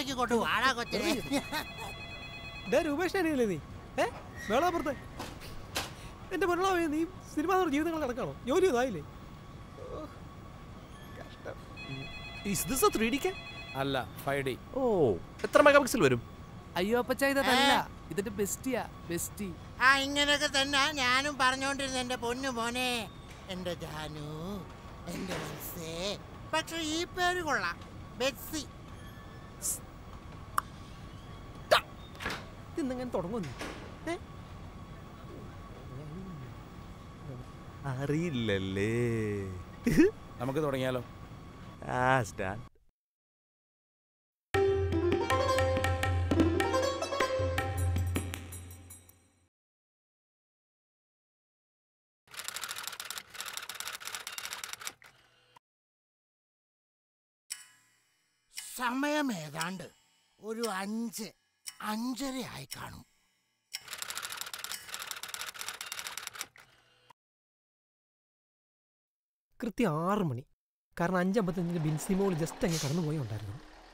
ജോലിക്ക് കൊണ്ടു വാടാ കൊച്ചിനെ ഡേ രൂപേഷ് അനിയല്ലേ നീ ഏ വേളാപ്പുറത്തെ എന്റെ മുരളാവേ നീ സിനിമ ജീവിതങ്ങൾ നടക്കാണോ ജോലി ഒന്നും ആയില്ലേ is this a three D cam അല്ല ഫൈവ് ഡി ഓ എത്ര മെഗാ പിക്സൽ വരും അയ്യോ അപ്പച്ച ഇതല്ല ഇതിന്റെ ബെസ്റ്റിയാ ബെസ്റ്റി ആ ഇങ്ങനെയൊക്കെ തന്നെ ഞാനും പറഞ്ഞോണ്ടിരുന്ന എന്റെ പൊന്നു മോനെ എന്റെ ജാനു എന്റെ മനസ്സേ പക്ഷെ ഈ പേര് കൊള്ളാം ബെറ്റ്സി ഇന്നിങ്ങനെ തുടങ്ങുന്നു ഏ അറിയില്ലല്ലേ നമുക്ക് തുടങ്ങിയാലോ ആ സ്റ്റാൻ സമയം ഏതാണ്ട് ഒരു അഞ്ച് അഞ്ചര ആയി കാണും കൃത്യം ആറ് മണി കാരണം അഞ്ചമ്പത്തഞ്ചിന് ബിൻസിമോൾ ജസ്റ്റ് അങ്ങ് കടന്നു പോയി ഉണ്ടായിരുന്നു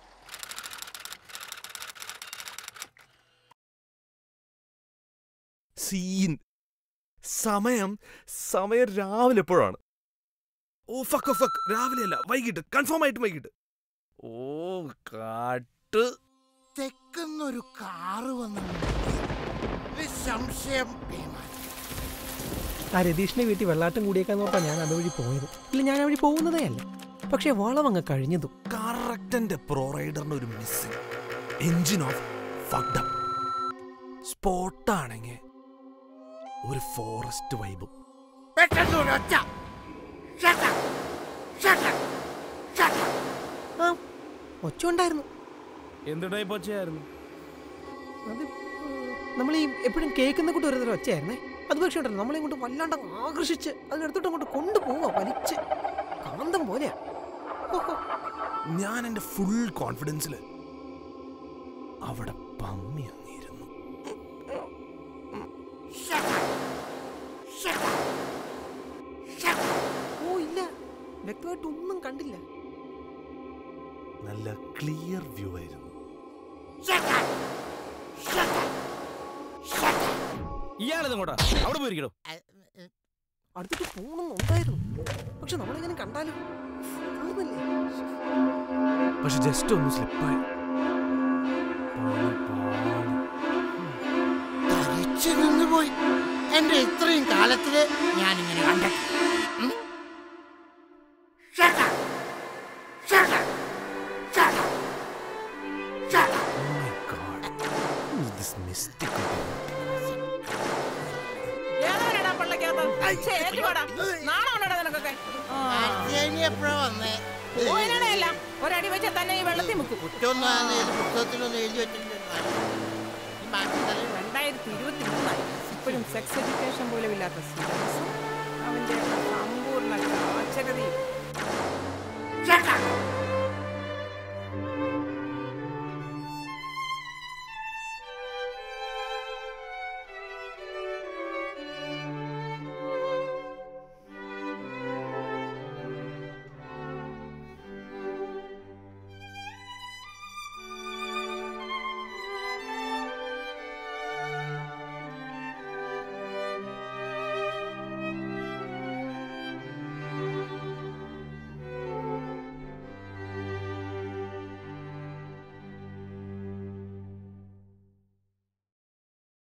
സീൻ സമയം സമയം രാവിലെ എപ്പോഴാണ് ഓ ഫക്ക് ഫക്ക് രാവിലെ അല്ല വൈകിട്ട് കൺഫേം ആയിട്ട് വൈകിട്ട് ഓ കാട്ട് തെക്കുന്നൊരു കാറ് വന്നു നിസ്സംശയം പേമാരി ആ രതീഷിനെ വീട്ടിൽ വെള്ളാട്ടം കൂടിയേക്കാൻ നോക്കാൻ ഞാൻ അതുവഴി പോയത് ഇല്ല ഞാൻ ആ വഴി പോകുന്നതേ അല്ല പക്ഷേ വളം അങ്ങ് കഴിഞ്ഞതും കറക്റ്റ് എന്റെ പ്രോ റൈഡറിന് ഒരു missing engine off fucked up സ്പോട്ടാണെങ്കിൽ ഒരു ഫോറസ്റ്റ് വൈബും പെട്ടെന്ന് ഒരു ഒച്ച Shut up! Shut up! Shut up! ആ ഒച്ച ഉണ്ടായിരുന്നു എന്തുണ്ടായി പൊച്ചയായിരുന്നു അത് നമ്മൾ ഈ എപ്പോഴും കേൾക്കുന്ന കൂട്ട് ഒരു തരം ഒച്ചയായിരുന്നേ അത് പക്ഷേ ഉണ്ടല്ലോ നമ്മളെ കൊണ്ട് വല്ലാണ്ട് അങ്ങ് ആകർഷിച്ച് അതിനടുത്തോട്ട് അങ്ങോട്ട് കൊണ്ടുപോവാ വലിച്ച് കാന്തം പോലെയാ ഓഹോ ഞാൻ എന്റെ ഫുൾ കോൺഫിഡൻസിൽ അവിടെ പമ്മി അങ്ങിരുന്നു Shut up! Shut up! Shut up! ഓ ഇല്ല വ്യക്തമായിട്ട് ഒന്നും കണ്ടില്ല നല്ല ക്ലിയർ വ്യൂ ആയിരുന്നു Shut up! Shut up! Shut up! ഇയാളിതും കൂടാ അവിടെ പോയിരിക്കണോ അഹ്, ഉം, അടുത്തിട്ട് പോകണമെന്നുണ്ടായിരുന്നു പക്ഷെ നമ്മളെങ്ങനെ കണ്ടാലും കാണുന്നില്ലേ പക്ഷെ ജസ്റ്റ് ഒന്ന് സ്ലിപ്പായി തരിച്ചു നിന്നുപോയി എന്റെ ഇത്രയും കാലത്തില് ഞാൻ ഇങ്ങനെ കണ്ടിട്ടില്ല ഉം? Shut up! Shut up! Shut up! Shut up! ഏതാടാ പള്ളക്കകത്ത്? ഛേ, ഏറ്റുവാടാ. നാണമുണ്ടോടാ നിനക്കൊക്കെ? ആ. അർജേനി എപ്പോഴാ വന്നേ പോയിനാണേ എല്ലാം. ഒരടി വെച്ച തന്നെ ഈ വെള്ളത്തിൽ മുക്കും കുറ്റമൊന്നും ആ നേരം പുസ്തകത്തിലൊന്നും എഴുതി വെച്ചിട്ടില്ല ഈ ബാക്കി തലയിൽ വേണ്ട. രണ്ടായിരത്തി ഇരുപത്തി മൂന്നായി ഇപ്പോഴും സെക്സ് എഡ്യൂക്കേഷൻ പോലും ഇല്ലാത്ത സിലബസും അവന്റെ സമ്പൂർണ്ണ സാക്ഷരതയും Shut up!